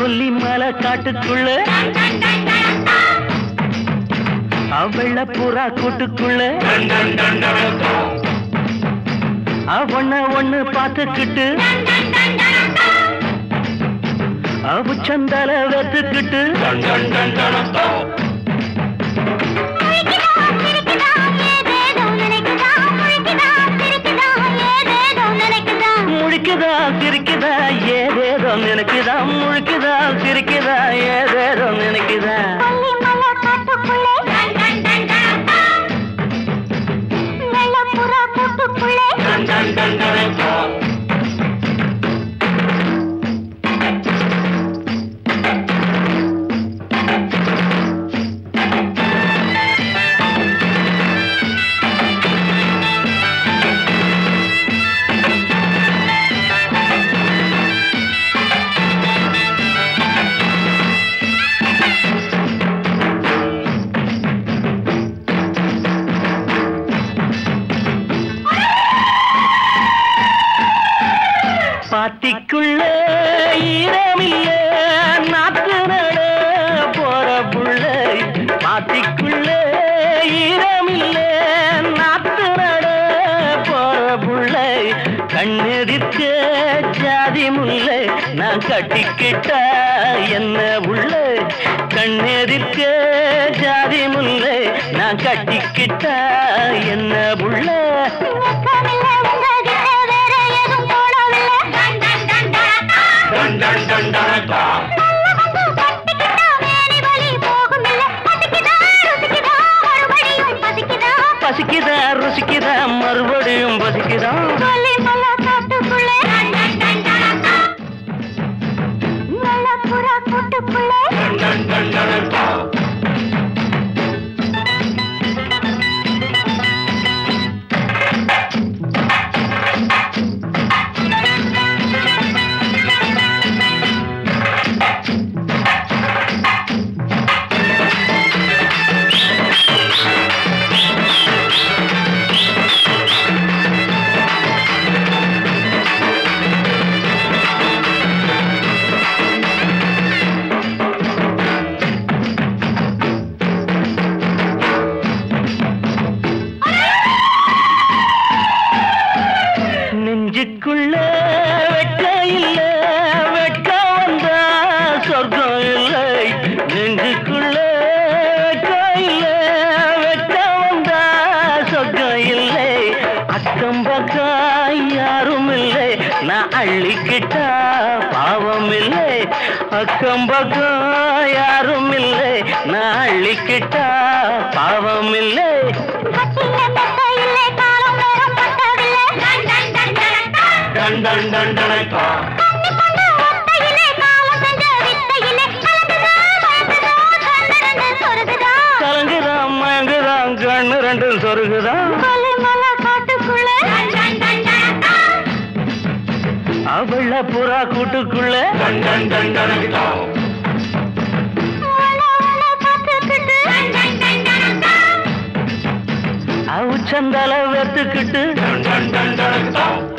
கொல்லிமலை காட்டுக்குள்ள அவள புறா கூட்டுக்குள்ள அவன ஒண்ணு பார்த்துக்கிட்டு அவ சந்தால வெத்துக்கிட்டு முழிக்குதா சிரிக்குதா ஏதேதோ நினைக்குதா முழிக்குதா சிரிக்குதா ஏதேதோ நினைக்குதா பாத்திக்குள்ள ஈரமில்ல நாத்து நட போற புள்ள பாத்திக்குள்ள ஈரமில்ல நாத்து நட போற புள்ள கண்ணெதிர்க்க ஜாதி முல்லை நான் கட்டிக்கிட்டா என்ன உள்ள கண்ணெதிர்க்க ஜாதி முல்லை நான் கட்டிக்கிட்டா என்ன உள்ள பசிக்குதா ருசிக்குதா மறுபடியும் பசிக்குதா நெஞ்சுக்குள்ள வெட்ட இல்ல வெட்க வந்தா சொர்க்கம் இல்லை நெஞ்சுக்குள்ள வெட்க இல்ல வெட்க வந்தா சொர்க்கம் இல்லை அக்கம் பக்கம் யாரும் இல்லை நான் அள்ளிக்கிட்டா பாவம் இல்லை அக்கம் பக்கம் யாரும் இல்லை நான் அள்ளிக்கிட்டா பாவம் இல்லை டன் டன் டன் டனக்கா. கலங்குறான் மயங்குறான் கண்ணு ரெண்டும் சொருகுதான் அவள புறா கூட்டுக்குள்ள அவ சந்தால வெத்துக்கிட்டு